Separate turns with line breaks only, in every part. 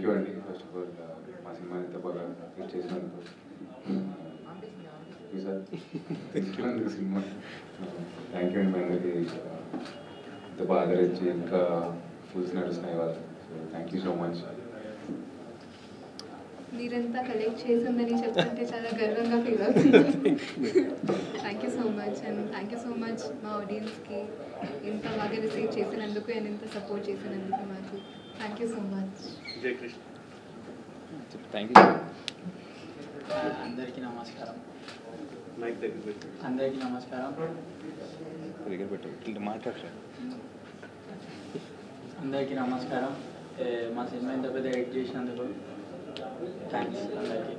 you అండి first of all మా cinema ఇంత బాగా హిట్ చేసినందుకు ఈ సార్ తెచ్చినందుకు సినిమా థ్యాంక్ యూ అండి మీ అందరికీ ఇంత బాగా ఆదరించి ఇంకా ఫుల్స్ నడుస్తున్నాయి వాళ్ళు so thank you so much
మీరంతా కలెక్ట్ చేసిందని చెప్తుంటే చాలా గర్వంగా ఫీల్ అవుతున్నాను thank you so much and thank you so much మా ఆడియన్స్కి ఇంత బాగా రిసీవ్ చేసినందుకు అండ్ ఇంత సపోర్ట్ చేసినందుకు మాకు thank you so much
thank you
అందరికీ నమస్కారం అందరికీ నమస్కారం
దగ్గర పెట్టు ఇట్లా మాట్లాడరా
అందరికీ నమస్కారం ఏ, మా సినిమా ఇంత పెద్ద ఎడిట్ చేసినందుకు థ్యాంక్స్ అందరికీ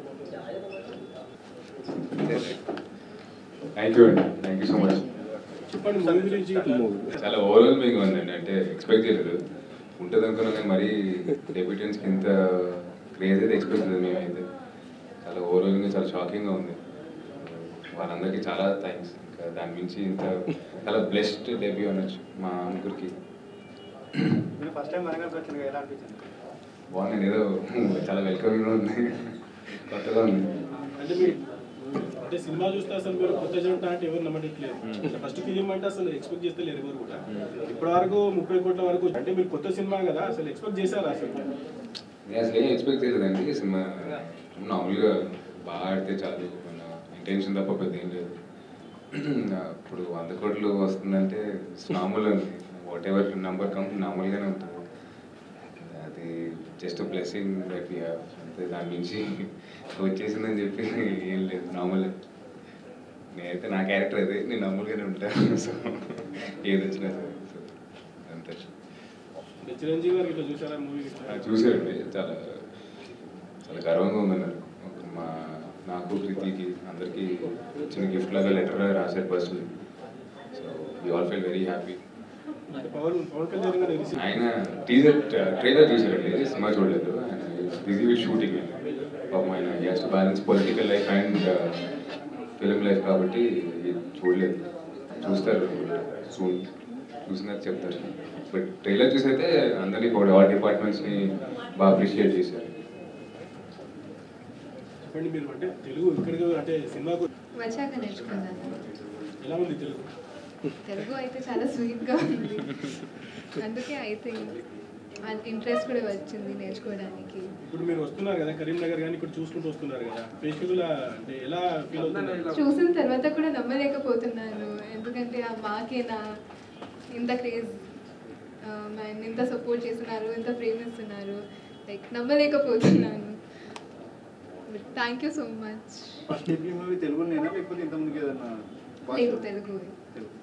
థ్యాంక్ యూ అండి థ్యాంక్ యూ సో మచ్
చెప్పండి మూవీ గురించి
చాలా ఓవర్వెల్మింగ్ ఉందండి అంటే ఎక్స్పెక్ట్ చేయలేదు ఉంటుంది అనుకున్నాం కానీ మరీ డెబ్యూటెన్స్కి ఇంత క్రేజ్ అయితే ఎక్స్పెక్ట్ చేయలేదు మేమైతే చాలా ఓవర్వెల్మింగ్ చాలా షాకింగ్గా ఉంది వాళ్ళందరికీ చాలా థ్యాంక్స్ ఇంకా దాని మించి ఇంత చాలా బ్లెస్డ్ డెబ్యూ అనొచ్చు మా ముగ్గురికి
మీరు ఫస్ట్ టైం వరంగల్కి వచ్చింది ఎలా అనిపించింది
బాగుంది ఏదో చాలా వెల్కమింగ్గా ఉంది కొత్తగా ఉంది
అంటే మీ అంటే సినిమా చూస్తే అసలు మీరు కొత్త జంట అంటే ఎవరు నమ్మట్లేదు ఫస్ట్ ఫిలిం అంటే అసలు ఎక్స్పెక్ట్ చేస్తే లేరు ఎవరు కూడా ఇప్పటి వరకు ముప్పై కోట్ల వరకు అంటే మీరు కొత్త సినిమా కదా అసలు ఎక్స్పెక్ట్ చేశారా అసలు
నేను అసలు ఏం ఎక్స్పెక్ట్ చేయలేదండి సినిమా మామూలుగా బాగా ఆడితే చాలు మన ఇంటెన్షన్ తప్ప పెద్ద ఏం లేదు ఇప్పుడు వంద కోట్లు వస్తుందంటే నార్మల్ ఉంది వాట్ ఎవర్ నెంబర్ కమ్ నార్మల్గానే ఉంటుంది అది just blessing that we have అంతే దాని నుంచి వచ్చేసిందని చెప్పి ఏం లేదు నార్మల్ నేనైతే నా క్యారెక్టర్ అదే నేను నార్మల్గానే ఉంటాను సో ఏది వచ్చినా సరే సో అంతే
అంటే చిరంజీవి గారు ఇట్లా చూసారా మూవీ
ఆ, చూశారండి చాలా చాలా గర్వంగా ఉందన్నారు మా నాకు ప్రీతికి అందరికీ చిన్న గిఫ్ట్ లాగా లెటర్ రాశారు personal so we all feel very happy
అంటే పవన్ పవన్ కళ్యాణ్ గారు రిసీవ్
ఆయన టీజర్ ట్రైలర్ చూసారండి సినిమా చూడలేదు ఆయన బిజీ విత్ షూటింగ్ పాపం ఆయన just balance political life and film life కాబట్టి ఇది చూడలేదు చూస్తారు సూన్ చూసినాక చెప్తారు బట్ ట్రైలర్ చూసైతే అందరినీ కూడా ఆల్ డిపార్ట్మెంట్స్ని బాగా అప్రిషియేట్ చేశారు
చెప్పండి మీరు అంటే తెలుగు ఇక్కడికి అంటే సినిమాకు
వచ్చాక నేర్చుకున్నాను
ఎలా ఉంది తెలుగు
తెలుగు అయితే చాలా స్వీట్గా ఉంది అందుకే ఐ థింక్ ఇంట్రెస్ట్ కూడా వచ్చింది నేర్చుకోవడానికి
ఇప్పుడు మీరు వస్తున్నారు కదా కరీంనగర్ కానీ ఇక్కడ చూసుకుంటూ వస్తున్నారు కదా ప్రేక్షకుల అంటే ఎలా ఫీల్ అవుతున్నారు
చూసిన తర్వాత కూడా నమ్మలేకపోతున్నాను ఎందుకంటే ఆ మాకే నా ఇంత క్రేజ్ ఇంత సపోర్ట్ చేస్తున్నారు ఇంత ప్రేమిస్తున్నారు లైక్ నమ్మలేకపోతున్నాను thank you so much
first debut movie తెలుగులోనేనా లేకపోతే ఇంతకుముందుకు ఏదన్నా
తెలుగు తెలుగు
తెలుగు